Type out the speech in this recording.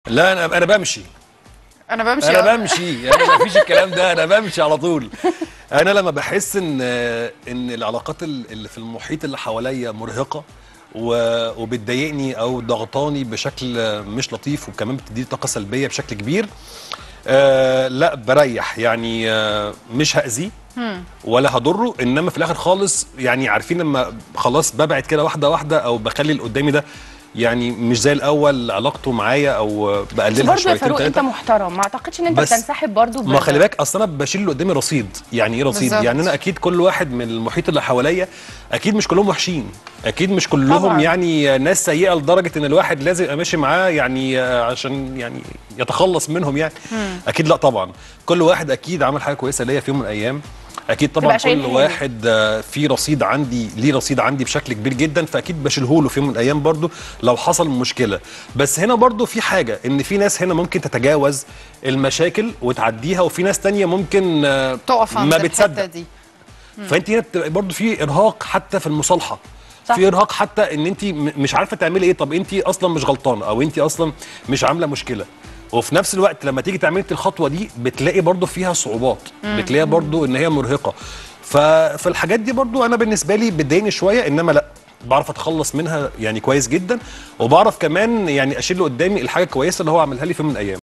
لا انا انا بمشي انا بمشي انا أه. بمشي يعني ما فيش الكلام ده انا بمشي على طول انا لما بحس ان ان العلاقات ال- اللي في المحيط اللي حواليا مرهقه و- وبتضايقني او ضغطاني بشكل مش لطيف وكمان بتديني طاقه سلبيه بشكل كبير آه لا بريح يعني آه مش هاذيه ولا هضره انما في الاخر خالص يعني عارفين لما خلاص ببعد كده واحده واحده او بخلي اللي قدامي ده يعني مش زي الاول علاقته معايا او بس بقللها برضه يا شويتين فاروق انت تلاته محترم ما اعتقدش ان انت بس- بتنسحب برضه ما خلي بالك اصل انا بشيل اللي قدامي رصيد يعني ايه رصيد بالظبط. يعني انا اكيد كل واحد من المحيط اللي حواليا اكيد مش كلهم وحشين اكيد مش كلهم طبعاً. يعني ناس سيئه لدرجه ان الواحد لازم يبقى ماشي معاه يعني آه، عشان يعني يتخلص منهم يعني اكيد لا طبعا كل واحد اكيد عمل حاجه كويسه ليا في يوم من الايام اكيد طبعا تبقى شايل كل حاله. واحد آه، في رصيد عندي ليه رصيد عندي بشكل كبير جدا فاكيد بشيله له في يوم من الايام برضو لو حصل مشكله بس هنا برضو في حاجه ان في ناس هنا ممكن تتجاوز المشاكل وتعديها وفي ناس تانية ممكن آه، تقف عند ما الحتة بتصدق دي فانت هنا بتبقى برضو في ارهاق حتى في المصالحه صح. في ارهاق حتى ان انت م- مش عارفه تعملي ايه طب انت اصلا مش غلطانه او انت اصلا مش عامله مشكله وفي نفس الوقت لما تيجي تعملي الخطوه دي بتلاقي برضو فيها صعوبات بتلاقي برضو ان هي مرهقه ف... فالحاجات دي برضو انا بالنسبه لي بتضايقني شويه انما لا بعرف اتخلص منها يعني كويس جدا وبعرف كمان يعني اشيل اللي قدامي الحاجه الكويسه اللي هو عملها لي في يوم من الايام